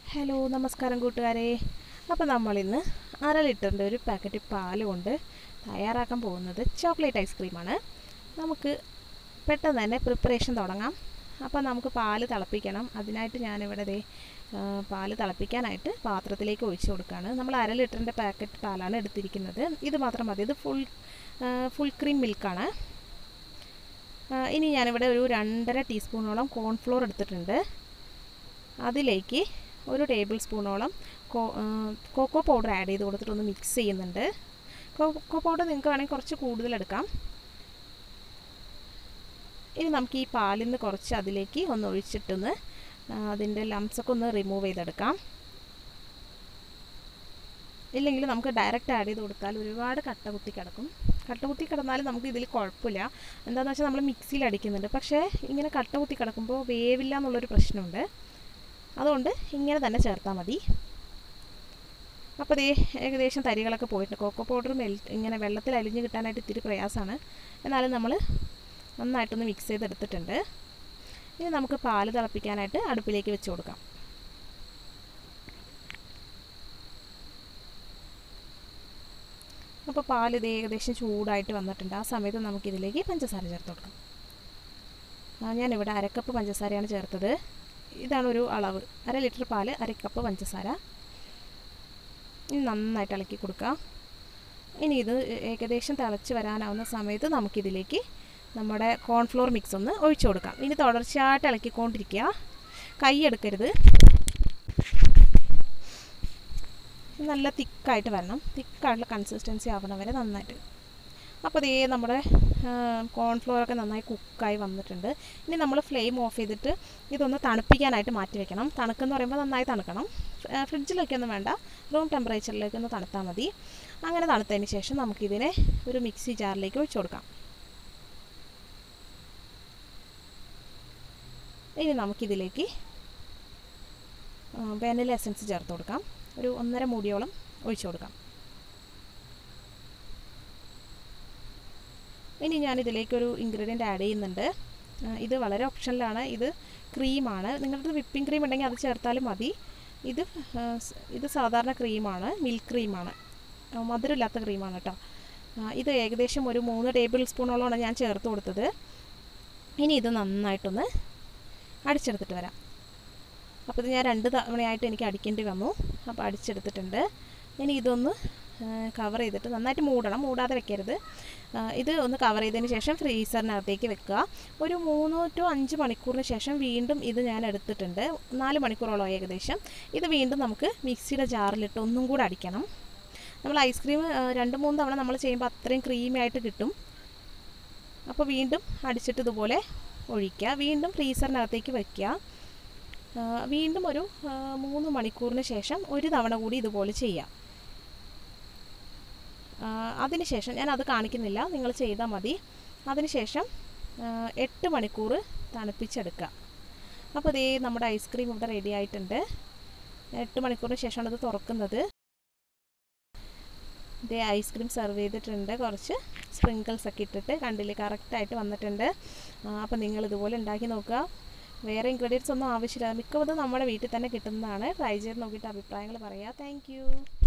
hello നമസ്കാരം കൂട്ടുകാരെ അപ്പോൾ നമ്മളിന്ന് അര ലിറ്ററിൻ്റെ ഒരു പാക്കറ്റ് പാൽ കൊണ്ട് തയ്യാറാക്കാൻ പോകുന്നത് ചോക്ലേറ്റ് ഐസ്ക്രീമാണ് നമുക്ക് പെട്ടെന്ന് തന്നെ പ്രിപ്പറേഷൻ തുടങ്ങാം അപ്പോൾ നമുക്ക് പാൽ തിളപ്പിക്കണം അതിനായിട്ട് ഞാനിവിടെ ദേ പാൽ തിളപ്പിക്കാനായിട്ട് പാത്രത്തിലേക്ക് ഒഴിച്ചു കൊടുക്കുകയാണ് നമ്മൾ അര ലിറ്ററിൻ്റെ പാക്കറ്റ് പാലാണ് എടുത്തിരിക്കുന്നത് ഇത് മാത്രം മതി ഇത് ഫുൾ ഫുൾ ക്രീം മിൽക്കാണ് ഇനി ഞാനിവിടെ ഒരു രണ്ടര ടീസ്പൂണോളം കോൺഫ്ലോർ എടുത്തിട്ടുണ്ട് അതിലേക്ക് ഒരു ടേബിൾ സ്പൂണോളം കോക്കോ പൗഡർ ആഡ് ചെയ്ത് കൊടുത്തിട്ട് ഒന്ന് മിക്സ് ചെയ്യുന്നുണ്ട് കോക്കോ പൗഡർ നിങ്ങൾക്ക് വേണമെങ്കിൽ കുറച്ച് കൂടുതൽ എടുക്കാം ഇനി നമുക്ക് ഈ പാലിൽ നിന്ന് കുറച്ച് അതിലേക്ക് ഒന്ന് ഒഴിച്ചിട്ടൊന്ന് അതിൻ്റെ ലംസൊക്കെ ഒന്ന് റിമൂവ് ചെയ്തെടുക്കാം ഇല്ലെങ്കിൽ നമുക്ക് ഡയറക്റ്റ് ആഡ് ചെയ്ത് കൊടുത്താൽ ഒരുപാട് കട്ട കുത്തി കിടക്കും കട്ട കുത്തി കിടന്നാലും നമുക്ക് ഇതിൽ കുഴപ്പമില്ല എന്താണെന്ന് വെച്ചാൽ നമ്മൾ മിക്സിയിൽ അടിക്കുന്നുണ്ട് പക്ഷേ ഇങ്ങനെ കട്ട കുത്തി കിടക്കുമ്പോൾ വേവില്ല എന്നുള്ളൊരു പ്രശ്നമുണ്ട് അതുകൊണ്ട് ഇങ്ങനെ തന്നെ ചേർത്താൽ മതി അപ്പോൾ ദേ ഏകദേശം തരികളൊക്കെ പോയിട്ടുണ്ട് കോക്കോ പൗഡർ മെൽ ഇങ്ങനെ വെള്ളത്തിൽ അലിഞ്ഞ് കിട്ടാനായിട്ട് ഇത്തിരി പ്രയാസമാണ് എന്നാലും നമ്മൾ നന്നായിട്ടൊന്ന് മിക്സ് ചെയ്തെടുത്തിട്ടുണ്ട് ഇനി നമുക്ക് പാല് തിളപ്പിക്കാനായിട്ട് അടുപ്പിലേക്ക് വെച്ച് കൊടുക്കാം അപ്പോൾ പാൽ ഇത് ഏകദേശം ചൂടായിട്ട് വന്നിട്ടുണ്ട് ആ സമയത്ത് നമുക്കിതിലേക്ക് പഞ്ചസാര ചേർത്ത് കൊടുക്കാം ഞാനിവിടെ അരക്കപ്പ് പഞ്ചസാരയാണ് ചേർത്തത് ഇതാണ് ഒരു അളവ് അര ലിറ്റർ പാല് അര കപ്പ് പഞ്ചസാര ഇനി നന്നായിട്ട് ഇളക്കി കൊടുക്കുക ഇനി ഇത് ഏകദേശം തിളച്ച് വരാനാവുന്ന സമയത്ത് നമുക്കിതിലേക്ക് നമ്മുടെ കോൺഫ്ലോർ മിക്സ് ഒന്ന് ഒഴിച്ചു കൊടുക്കാം ഇനി തുടർച്ചയായിട്ട് ഇളക്കിക്കൊണ്ടിരിക്കുക കൈ എടുക്കരുത് നല്ല തിക്കായിട്ട് വരണം തിക്കായിട്ടുള്ള കൺസിസ്റ്റൻസി ആവണം വരെ നന്നായിട്ട് അപ്പോൾ ഇതേ നമ്മുടെ കോൺഫ്ലോറൊക്കെ നന്നായി കുക്കായി വന്നിട്ടുണ്ട് ഇനി നമ്മൾ ഫ്ലെയിം ഓഫ് ചെയ്തിട്ട് ഇതൊന്ന് തണുപ്പിക്കാനായിട്ട് മാറ്റി വെക്കണം തണുക്കെന്ന് പറയുമ്പോൾ നന്നായി തണുക്കണം ഫ്രിഡ്ജിലൊക്കെയൊന്നും വേണ്ട റൂം ടെമ്പറേച്ചറിലേക്ക് ഒന്ന് തണുത്താൽ മതി അങ്ങനെ തണുത്തതിന് ശേഷം നമുക്കിതിനെ ഒരു മിക്സി ജാറിലേക്ക് ഒഴിച്ചു കൊടുക്കാം ഇനി നമുക്കിതിലേക്ക് വാനില എസൻസ് ചേർത്ത് കൊടുക്കാം ഒരു ഒന്നര മൂടിയോളം ഒഴിച്ചു കൊടുക്കാം ഇനി ഞാൻ ഇതിലേക്കൊരു ഇൻഗ്രീഡിയൻ്റ് ആഡ് ചെയ്യുന്നുണ്ട് ഇത് വളരെ ഓപ്ഷനിലാണ് ഇത് ക്രീമാണ് നിങ്ങളുടെ വിപ്പിംഗ് ക്രീം ഉണ്ടെങ്കിൽ അത് ചേർത്താലും മതി ഇത് ഇത് സാധാരണ ക്രീമാണ് മിൽക്ക് ക്രീമാണ് മധുരമില്ലാത്ത ക്രീമാണ് കേട്ടോ ഇത് ഏകദേശം ഒരു മൂന്ന് ടേബിൾ സ്പൂണോളമാണ് ഞാൻ ചേർത്ത് കൊടുത്തത് ഇനി ഇത് നന്നായിട്ടൊന്ന് അടിച്ചെടുത്തിട്ട് വരാം അപ്പോൾ ഇത് ഞാൻ രണ്ട് തവണയായിട്ട് എനിക്ക് അടിക്കേണ്ടി വന്നു അപ്പോൾ അടിച്ചെടുത്തിട്ടുണ്ട് ഇനി ഇതൊന്ന് കവർ ചെയ്തിട്ട് നന്നായിട്ട് മൂടണം മൂടാതെ വെക്കരുത് ഇത് ഒന്ന് കവർ ചെയ്തതിന് ശേഷം ഫ്രീസറിനകത്തേക്ക് വെക്കുക ഒരു മൂന്ന് ടു അഞ്ച് മണിക്കൂറിന് ശേഷം വീണ്ടും ഇത് ഞാൻ എടുത്തിട്ടുണ്ട് നാല് മണിക്കൂറോളം ഏകദേശം ഇത് വീണ്ടും നമുക്ക് മിക്സിയുടെ ജാറിലിട്ട് ഒന്നും കൂടെ അടിക്കണം നമ്മൾ ഐസ്ക്രീം രണ്ട് മൂന്ന് തവണ നമ്മൾ ചെയ്യുമ്പോൾ അത്രയും ക്രീമി ആയിട്ട് കിട്ടും അപ്പോൾ വീണ്ടും അടിച്ചിട്ട് ഇതുപോലെ ഒഴിക്കുക വീണ്ടും ഫ്രീസറിനകത്തേക്ക് വയ്ക്കുക വീണ്ടും ഒരു മൂന്ന് മണിക്കൂറിന് ശേഷം ഒരു തവണ കൂടി ഇതുപോലെ ചെയ്യാം അതിനുശേഷം ഞാൻ അത് കാണിക്കുന്നില്ല നിങ്ങൾ ചെയ്താൽ മതി അതിനുശേഷം എട്ട് മണിക്കൂർ തണുപ്പിച്ചെടുക്കുക അപ്പോൾ ഇതേ നമ്മുടെ ഐസ്ക്രീം ഇവിടെ റെഡി ആയിട്ടുണ്ട് എട്ട് മണിക്കൂറിന് ശേഷമാണ് ഇത് തുറക്കുന്നത് ഇതേ ഐസ്ക്രീം സെർവ് ചെയ്തിട്ടുണ്ട് കുറച്ച് സ്പ്രിങ്കിൾസ് ഒക്കെ ഇട്ടിട്ട് കണ്ടില്ലേ കറക്റ്റായിട്ട് വന്നിട്ടുണ്ട് അപ്പോൾ നിങ്ങൾ ഇതുപോലെ ഉണ്ടാക്കി നോക്കുക വേറെ ഇൻഗ്രീഡിയൻസ് ഒന്നും ആവശ്യമില്ല മിക്കവതും നമ്മുടെ വീട്ടിൽ തന്നെ കിട്ടുന്നതാണ് ട്രൈ ചെയ്ത് നോക്കിയിട്ട് അഭിപ്രായങ്ങൾ പറയാം താങ്ക്